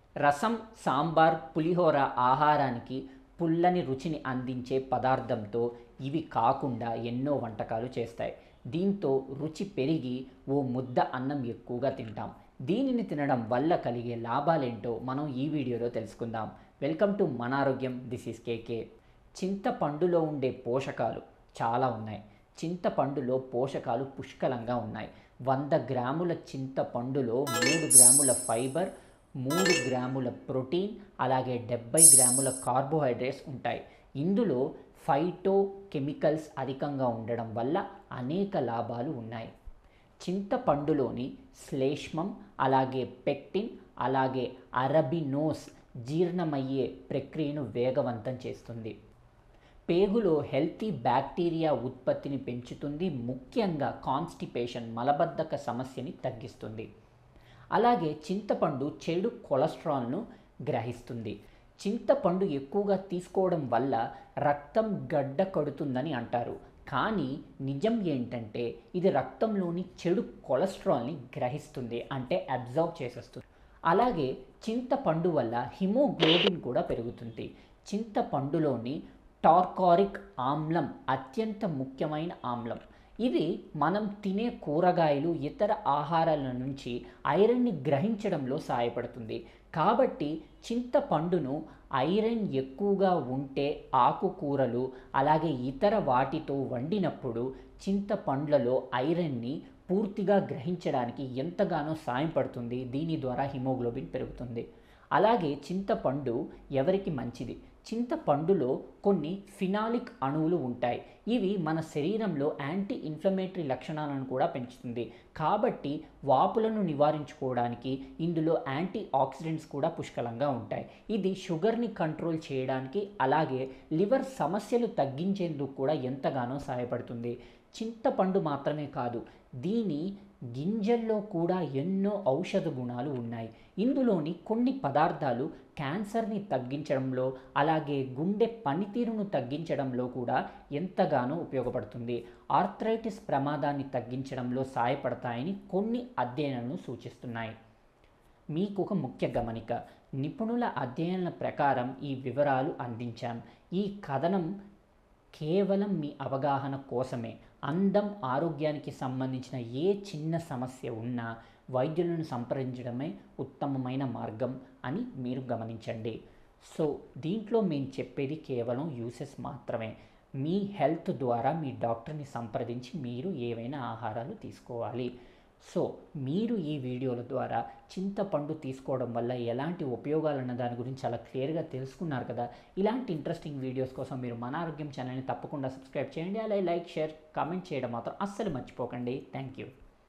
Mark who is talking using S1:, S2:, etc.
S1: రసం సాంబార్ పులిహోర ఆహారానికి పుల్లని రుచిని అందించే పదార్థంతో ఇవి కాకుండా ఎన్నో వంటకాలు చేస్తాయి దీంతో రుచి పెరిగి ఓ ముద్ద అన్నం ఎక్కువగా తింటాం దీనిని తినడం వల్ల కలిగే లాభాలేంటో మనం ఈ వీడియోలో తెలుసుకుందాం వెల్కమ్ టు మన ఆరోగ్యం దిస్ ఈస్ కేకే చింతపండులో ఉండే పోషకాలు చాలా ఉన్నాయి చింతపండులో పోషకాలు పుష్కలంగా ఉన్నాయి వంద గ్రాముల చింతపండులో మూడు గ్రాముల ఫైబర్ మూడు గ్రాముల ప్రోటీన్ అలాగే డెబ్బై గ్రాముల కార్బోహైడ్రేట్స్ ఉంటాయి ఇందులో ఫైటో కెమికల్స్ అధికంగా ఉండడం వల్ల అనేక లాభాలు ఉన్నాయి చింతపండులోని శ్లేష్మం అలాగే పెక్టిన్ అలాగే అరబినోస్ జీర్ణమయ్యే ప్రక్రియను వేగవంతం చేస్తుంది పేగులో హెల్తీ బ్యాక్టీరియా ఉత్పత్తిని పెంచుతుంది ముఖ్యంగా కాన్స్టిపేషన్ మలబద్ధక సమస్యని తగ్గిస్తుంది అలాగే చింతపండు చెడు కొలెస్ట్రాల్ను గ్రహిస్తుంది చింతపండు ఎక్కువగా తీసుకోవడం వల్ల రక్తం గడ్డ కడుతుందని అంటారు కానీ నిజం ఏంటంటే ఇది రక్తంలోని చెడు కొలెస్ట్రాల్ని గ్రహిస్తుంది అంటే అబ్జర్వ్ చేసేస్తుంది అలాగే చింతపండు వల్ల హిమోగ్లోబిన్ కూడా పెరుగుతుంది చింతపండులోని టార్కారిక్ ఆమ్లం అత్యంత ముఖ్యమైన ఆమ్లం ఇది మనం తినే కూరగాయలు ఇతర ఆహారాల నుంచి ఐరన్ని గ్రహించడంలో సహాయపడుతుంది కాబట్టి చింతపండును ఐరన్ ఎక్కువగా ఉంటే ఆకుకూరలు అలాగే ఇతర వాటితో వండినప్పుడు చింతపండ్లలో ఐరన్ని పూర్తిగా గ్రహించడానికి ఎంతగానో సాయం పడుతుంది దీని ద్వారా హిమోగ్లోబిన్ పెరుగుతుంది అలాగే చింతపండు ఎవరికి మంచిది చింతపండులో కొన్ని ఫినాలిక్ అణువులు ఉంటాయి ఇవి మన శరీరంలో యాంటీ ఇన్ఫ్లమేటరీ లక్షణాలను కూడా పెంచుతుంది కాబట్టి వాపులను నివారించుకోవడానికి ఇందులో యాంటీ ఆక్సిడెంట్స్ కూడా పుష్కలంగా ఉంటాయి ఇది షుగర్ని కంట్రోల్ చేయడానికి అలాగే లివర్ సమస్యలు తగ్గించేందుకు కూడా ఎంతగానో సహాయపడుతుంది చింతపండు మాత్రమే కాదు దీని గింజల్లో కూడా ఎన్నో ఔషధ గుణాలు ఉన్నాయి ఇందులోని కొన్ని పదార్థాలు క్యాన్సర్ని తగ్గించడంలో అలాగే గుండె పనితీరును తగ్గించడంలో కూడా ఎంతగానో ఉపయోగపడుతుంది ఆర్థరైటిస్ ప్రమాదాన్ని తగ్గించడంలో సహాయపడతాయని కొన్ని అధ్యయనాలు సూచిస్తున్నాయి మీకు ఒక ముఖ్య గమనిక నిపుణుల అధ్యయనాల ప్రకారం ఈ వివరాలు అందించాం ఈ కథనం కేవలం మీ అవగాహన కోసమే అందం ఆరోగ్యానికి సంబంధించిన ఏ చిన్న సమస్య ఉన్నా వైద్యులను సంప్రదించడమే ఉత్తమమైన మార్గం అని మీరు గమనించండి సో దీంట్లో మేము చెప్పేది కేవలం యూసెస్ మాత్రమే మీ హెల్త్ ద్వారా మీ డాక్టర్ని సంప్రదించి మీరు ఏవైనా ఆహారాలు తీసుకోవాలి సో మీరు ఈ వీడియోల ద్వారా చింతపండు తీసుకోవడం వల్ల ఎలాంటి ఉపయోగాలు అన్న దాని గురించి చాలా క్లియర్గా తెలుసుకున్నారు కదా ఇలాంటి ఇంట్రెస్టింగ్ వీడియోస్ కోసం మీరు మన ఆరోగ్యం ఛానల్ని తప్పకుండా సబ్స్క్రైబ్ చేయండి అలాగే లైక్ షేర్ కామెంట్ చేయడం మాత్రం అస్సలు మర్చిపోకండి థ్యాంక్ యూ